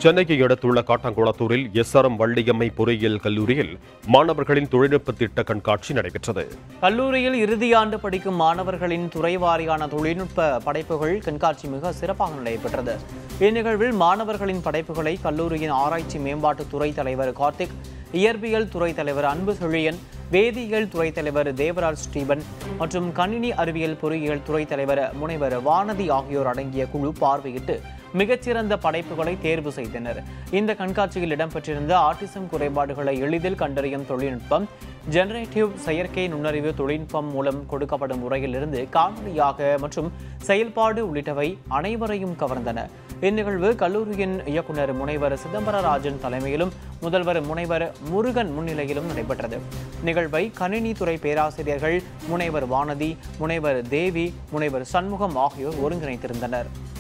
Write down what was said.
சென்னையை அடுத்துள்ள காட்டாங்குளத்தூரில் எஸ்ஆர்எம் வள்ளியம்மை பொறியியல் கல்லூரியில் மாணவர்களின் தொழில்நுட்ப திட்ட கண்காட்சி நடைபெற்றது கல்லூரியில் இறுதியாண்டு படிக்கும் மாணவர்களின் துறை வாரியான தொழில்நுட்ப படைப்புகள் கண்காட்சி மிக சிறப்பாக நடைபெற்றது இந்நிகழ்வில் மாணவர்களின் படைப்புகளை கல்லூரியின் ஆராய்ச்சி மேம்பாட்டுத் துறை தலைவர் கார்த்திக் இயற்பியல் துறை தலைவர் அன்பு செழியன் வேதியியல் துறை தலைவர் தேவராஜ் ஸ்டீபன் மற்றும் கணினி அறிவியல் பொறியியல் துறை தலைவர் முனைவர் வானதி ஆகியோர் அடங்கிய குழு பார்வையிட்டு மிகச்சிறந்த படைப்புகளை தேர்வு செய்தனர் இந்த கண்காட்சியில் இடம்பெற்றிருந்த ஆட்டிசம் குறைபாடுகளை எளிதில் கண்டறியும் தொழில்நுட்பம் ஜெனரேட்டிவ் செயற்கை நுண்ணறிவு தொழில்நுட்பம் மூலம் கொடுக்கப்படும் முறையிலிருந்து காணொலியாக மற்றும் செயல்பாடு உள்ளிட்டவை அனைவரையும் கவர்ந்தன இந்நிகழ்வு கல்லூரியின் இயக்குனர் முனைவர் சிதம்பரராஜன் தலைமையிலும் முதல்வர் முனைவர் முருகன் முன்னிலையிலும் நடைபெற்றது நிகழ்வை கணினித்துறை பேராசிரியர்கள் முனைவர் வானதி முனைவர் தேவி முனைவர் சண்முகம் ஆகியோர் ஒருங்கிணைத்திருந்தனர்